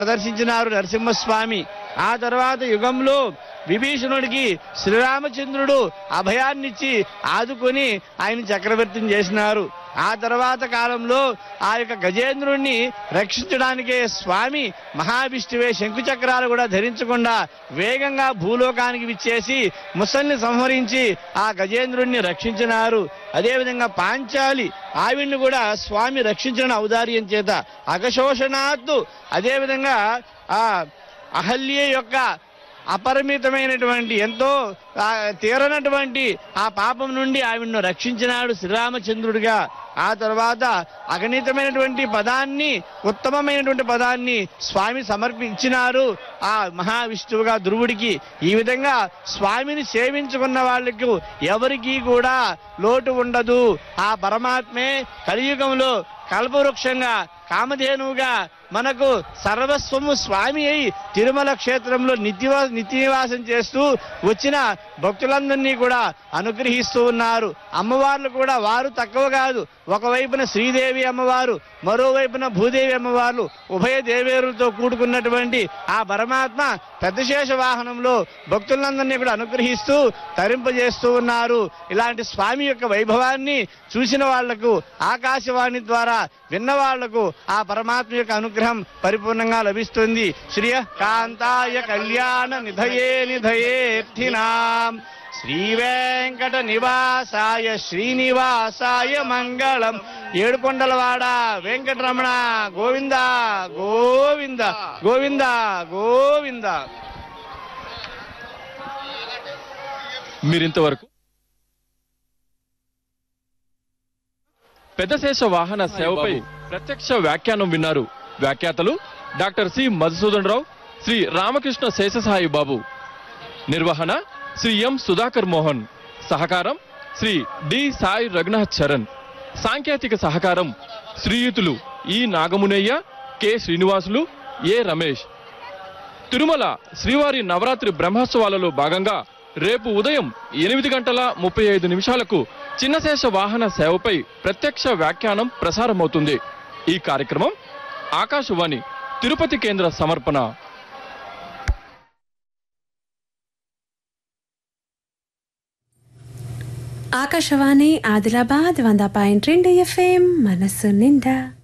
ప్రదర్శించినారు నరసింహస్వామి ఆ తర్వాత యుగంలో విభీషణుడికి శ్రీరామచంద్రుడు అభయాన్నిచ్చి ఆదుకొని ఆయన చక్రవర్తిని చేసినారు ఆ తర్వాత కాలంలో ఆ యొక్క గజేంద్రుణ్ణి రక్షించడానికే స్వామి మహావిష్ణువే శంకు చక్రాలు కూడా ధరించకుండా వేగంగా భూలోకానికి విచ్చేసి ముసల్ని సంహరించి ఆ గజేంద్రుణ్ణి రక్షించినారు అదేవిధంగా పాంచాలి ఆవిడ్ని కూడా స్వామి రక్షించిన ఔదార్యం చేత అగశోషణాత్తు అదేవిధంగా ఆ అహల్య యొక్క అపరిమితమైనటువంటి ఎంతో ఆ, తీరనటువంటి ఆ పాపం నుండి ఆవిడను రక్షించినాడు శ్రీరామచంద్రుడిగా ఆ తర్వాత అగణితమైనటువంటి పదాన్ని ఉత్తమమైనటువంటి పదాన్ని స్వామి సమర్పించినారు ఆ మహావిష్ణువుగా ధ్రువుడికి ఈ విధంగా స్వామిని సేవించుకున్న వాళ్ళకు ఎవరికీ కూడా లోటు ఉండదు ఆ పరమాత్మే కలియుగంలో కల్పవృక్షంగా కామధేనువుగా మనకు సర్వస్వము స్వామి అయి తిరుమల క్షేత్రంలో నిత్యవా నిత్యనివాసం చేస్తూ వచ్చిన భక్తులందరినీ కూడా అనుగ్రహిస్తూ ఉన్నారు అమ్మవార్లు కూడా వారు తక్కువ కాదు ఒకవైపున శ్రీదేవి అమ్మవారు మరోవైపున భూదేవి అమ్మవార్లు ఉభయ దేవేరులతో కూడుకున్నటువంటి ఆ పరమాత్మ పెద్దశేష వాహనంలో భక్తులందరినీ కూడా అనుగ్రహిస్తూ తరింపజేస్తూ ఉన్నారు ఇలాంటి స్వామి యొక్క వైభవాన్ని చూసిన వాళ్లకు ఆకాశవాణి ద్వారా విన్న వాళ్లకు ఆ పరమాత్మ యొక్క అనుగ్రహం పరిపూర్ణంగా లభిస్తుంది శ్రియ కాంతాయ కళ్యాణ నిధయే నిధయేర్థినాం శ్రీ వెంకట నివాసాయ శ్రీనివాసాయ మంగళం ఏడుకొండలవాడ వెంకటరమణ గోవింద గోవింద గోవింద గోవింద మీరింతవరకు పెద్దశేష వాహన సేవపై ప్రత్యక్ష వ్యాఖ్యానం విన్నారు వ్యాఖ్యాతలు డాక్టర్ సి మధుసూదన్ రావు శ్రీ రామకృష్ణ శేషసాయి బాబు నిర్వహణ శ్రీ ఎం సుధాకర్ మోహన్ సహకారం శ్రీ డి సాయి రఘునాథ్ చరణ్ సాంకేతిక సహకారం శ్రీయుతులు E Nagamunaiah K Srinivasulu A Ramesh Tirumala శ్రీవారి నవరాత్రి బ్రహ్మోత్సవాలలో భాగంగా రేపు ఉదయం ఎనిమిది గంటల ముప్పై ఐదు నిమిషాలకు చిన్నశేష వాహన సేవపై ప్రత్యక్ష వ్యాఖ్యానం ప్రసారమవుతుంది ఈ కార్యక్రమం ఆకాశవాణి తిరుపతి కేంద్ర సమర్పణ ఆకాశవాణి ఆదిలాబాద్ వంద పాయింట్ రెండు ఎఫ్ఎం మనస్సు నిండా